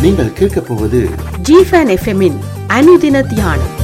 நீங்கள் கேட்கப் போவது ஜிஃபன் எஃப்எம்மின் அனுதின தியானம்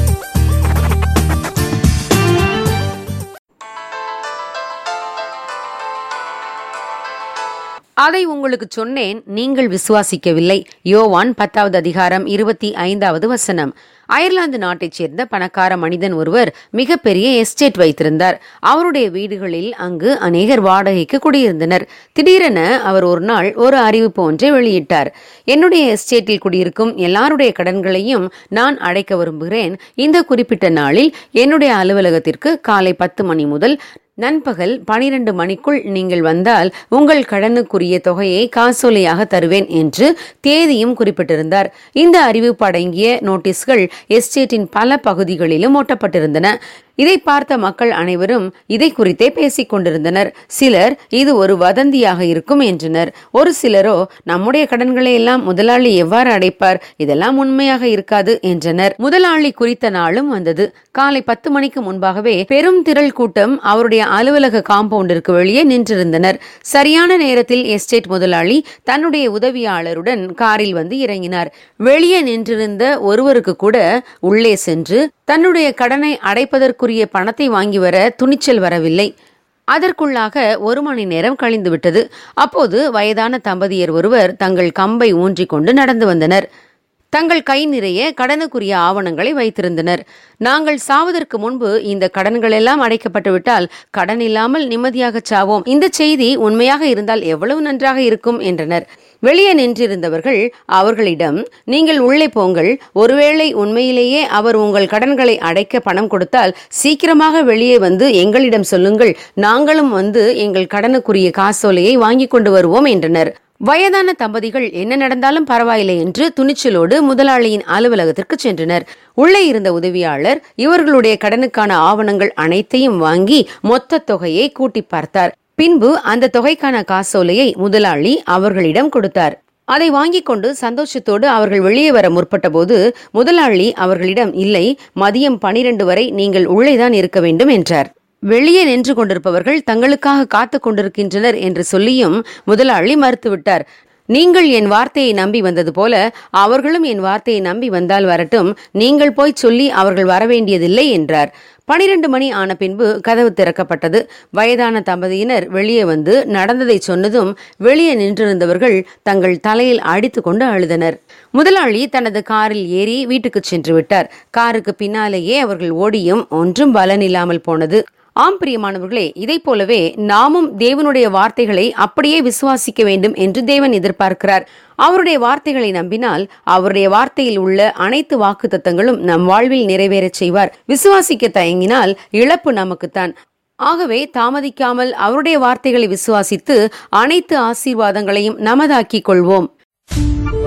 அதை உங்களுக்கு சொன்னேன் நீங்கள் விசுவாசிக்கவில்லை யோவான் பத்தாவது அதிகாரம் இருபத்தி ஐந்தாவது வசனம் அயர்லாந்து நாட்டைச் சேர்ந்த பணக்கார மனிதன் ஒருவர் மிகப்பெரிய எஸ்டேட் வைத்திருந்தார் அவருடைய வீடுகளில் அங்கு அநேகர் வாடகைக்கு குடியிருந்தனர் திடீரென அவர் ஒரு நாள் ஒரு அறிவிப்பு ஒன்றை வெளியிட்டார் என்னுடைய எஸ்டேட்டில் குடியிருக்கும் எல்லாருடைய கடன்களையும் நான் அடைக்க விரும்புகிறேன் இந்த குறிப்பிட்ட நாளில் என்னுடைய அலுவலகத்திற்கு காலை பத்து மணி முதல் நண்பகல் பனிரெண்டு மணிக்குள் நீங்கள் வந்தால் உங்கள் கடனுக்குரிய தொகையை காசோலையாக தருவேன் என்று தேதியும் குறிப்பிட்டிருந்தார் இந்த அறிவிப்பு அடங்கிய நோட்டீஸ்கள் எஸ்டேட்டின் பல பகுதிகளிலும் ஒட்டப்பட்டிருந்தன இதை பார்த்த மக்கள் அனைவரும் இதை குறித்தே பேசிக் கொண்டிருந்தனர் சிலர் இது ஒரு வதந்தியாக இருக்கும் என்றனர் ஒரு சிலரோ நம்முடைய கடன்களை எல்லாம் முதலாளி எவ்வாறு அடைப்பார் இதெல்லாம் உண்மையாக இருக்காது என்றனர் முதலாளி குறித்த நாளும் வந்தது காலை பத்து மணிக்கு முன்பாகவே பெரும் திரள் கூட்டம் அவருடைய அலுவலக காம்பவுண்டிற்கு வெளியே நின்றிருந்தனர் சரியான நேரத்தில் எஸ்டேட் முதலாளி தன்னுடைய உதவியாளருடன் காரில் வந்து இறங்கினார் வெளியே நின்றிருந்த ஒருவருக்கு கூட உள்ளே சென்று தன்னுடைய கடனை அடைப்பதற்குரிய பணத்தை வாங்கி வர துணிச்சல் வரவில்லை அதற்குள்ளாக ஒரு மணி நேரம் கழிந்து விட்டது அப்போது வயதான தம்பதியர் ஒருவர் தங்கள் கம்பை ஊன்றிக்கொண்டு நடந்து வந்தனர் தங்கள் கை நிறைய கடனுக்குரிய ஆவணங்களை வைத்திருந்தனர் நாங்கள் சாவதற்கு முன்பு இந்த கடன்கள் எல்லாம் அடைக்கப்பட்டு விட்டால் கடன் இல்லாமல் நிம்மதியாக சாவோம் இந்த செய்தி உண்மையாக இருந்தால் எவ்வளவு நன்றாக இருக்கும் என்றனர் வெளியே நின்றிருந்தவர்கள் அவர்களிடம் நீங்கள் உள்ளே போங்கள் ஒருவேளை உண்மையிலேயே அவர் உங்கள் கடன்களை அடைக்க பணம் கொடுத்தால் சீக்கிரமாக வெளியே வந்து எங்களிடம் சொல்லுங்கள் நாங்களும் வந்து எங்கள் கடனுக்குரிய காசோலையை வாங்கி கொண்டு வருவோம் என்றனர் வயதான தம்பதிகள் என்ன நடந்தாலும் பரவாயில்லை என்று துணிச்சலோடு முதலாளியின் அலுவலகத்திற்கு சென்றனர் உள்ளே இருந்த உதவியாளர் இவர்களுடைய கடனுக்கான ஆவணங்கள் அனைத்தையும் வாங்கி மொத்த தொகையை கூட்டி பார்த்தார் பின்பு அந்த தொகைக்கான காசோலையை முதலாளி அவர்களிடம் கொடுத்தார் அதை வாங்கிக் கொண்டு சந்தோஷத்தோடு அவர்கள் வெளியே வர முற்பட்ட போது முதலாளி அவர்களிடம் இல்லை மதியம் பனிரெண்டு வரை நீங்கள் உள்ளேதான் இருக்க வேண்டும் என்றார் வெளியே நின்று கொண்டிருப்பவர்கள் தங்களுக்காக காத்து கொண்டிருக்கின்றனர் என்று சொல்லியும் முதலாளி மறுத்துவிட்டார் நீங்கள் என் வார்த்தையை நம்பி வந்தது போல அவர்களும் என் வார்த்தையை நம்பி வந்தால் வரட்டும் நீங்கள் போய் சொல்லி அவர்கள் வரவேண்டியதில்லை என்றார் பனிரெண்டு மணி ஆன பின்பு கதவு திறக்கப்பட்டது வயதான தம்பதியினர் வெளியே வந்து நடந்ததை சொன்னதும் வெளியே நின்றிருந்தவர்கள் தங்கள் தலையில் அடித்து கொண்டு அழுதனர் முதலாளி தனது காரில் ஏறி வீட்டுக்கு சென்று விட்டார் காருக்கு பின்னாலேயே அவர்கள் ஓடியும் ஒன்றும் பலனில்லாமல் போனது ஆம் பிரியமானவர்களே இதைப் போலவே நாமும் தேவனுடைய வார்த்தைகளை அப்படியே விசுவாசிக்க வேண்டும் என்று தேவன் எதிர்பார்க்கிறார் அவருடைய வார்த்தைகளை நம்பினால் அவருடைய வார்த்தையில் உள்ள அனைத்து வாக்கு தத்தங்களும் நம் வாழ்வில் நிறைவேறச் செய்வார் விசுவாசிக்க தயங்கினால் இழப்பு நமக்குத்தான் ஆகவே தாமதிக்காமல் அவருடைய வார்த்தைகளை விசுவாசித்து அனைத்து ஆசீர்வாதங்களையும் நமதாக்கிக் கொள்வோம்